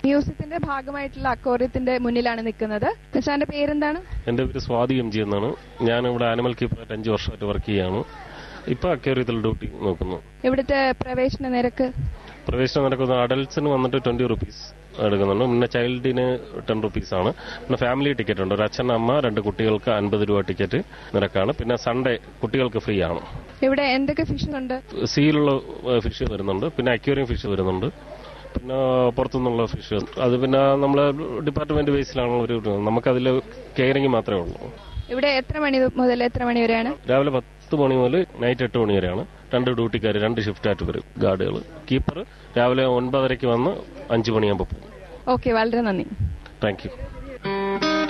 മ്യൂസിയത്തിന്റെ ഭാഗമായിട്ടുള്ള അക്വേറിയത്തിന്റെ മുന്നിലാണ് നിൽക്കുന്നത് സാറിന്റെ പേരെന്താണ് എന്റെ പേര് സ്വാതി എം ജി എന്നാണ് ഞാൻ ഇവിടെ ആനിമൽ കീപ്പറായിട്ട് അഞ്ച് വർഷമായിട്ട് വർക്ക് ചെയ്യാണ് ഇപ്പൊ അക്വേറിയത്തിൽ ഡ്യൂട്ടി നോക്കുന്നു ഇവിടുത്തെ പ്രവേശന നിരക്ക് പ്രവേശനം നടക്കുന്ന അഡൽട്സിന് വന്നിട്ട് ട്വന്റി റുപ്പീസ് എടുക്കുന്നുണ്ട് പിന്നെ ചൈൽഡിന് ടെൻ റുപ്പീസ് ആണ് പിന്നെ ഫാമിലി ടിക്കറ്റ് ഉണ്ട് ഒരു അച്ഛൻ അമ്മ രണ്ട് കുട്ടികൾക്ക് അൻപത് രൂപ ടിക്കറ്റ് നിരക്കാണ് പിന്നെ സൺഡേ കുട്ടികൾക്ക് ഫ്രീ ആണ് ഇവിടെ എന്തൊക്കെ ഫിഷ് ഉണ്ട് സീലുള്ള ഫിഷ് വരുന്നുണ്ട് പിന്നെ അക്വേറിയം ഫിഷ് വരുന്നുണ്ട് പിന്നെ പുറത്തുനിന്നുള്ള ഫിഷ് അത് പിന്നെ നമ്മളെ ഡിപ്പാർട്ട്മെന്റ് ബേസിലാണ് ഒരു നമുക്കതിൽ കെയറിങ് മാത്രമേ ഉള്ളൂ ഇവിടെ എത്ര മണി മുതൽ എത്ര മണി വരെയാണ് രാവിലെ പത്ത് മണി മുതൽ നൈറ്റ് എട്ട് മണി വരെയാണ് രണ്ട് ഡ്യൂട്ടിക്കാർ രണ്ട് ഷിഫ്റ്റ് ആയിട്ട് വരും ഗാർഡുകൾ കീപ്പർ രാവിലെ ഒൻപതരയ്ക്ക് വന്ന് അഞ്ചു മണിയാകുമ്പോൾ പോകും ഓക്കെ വളരെ നന്ദി താങ്ക് യു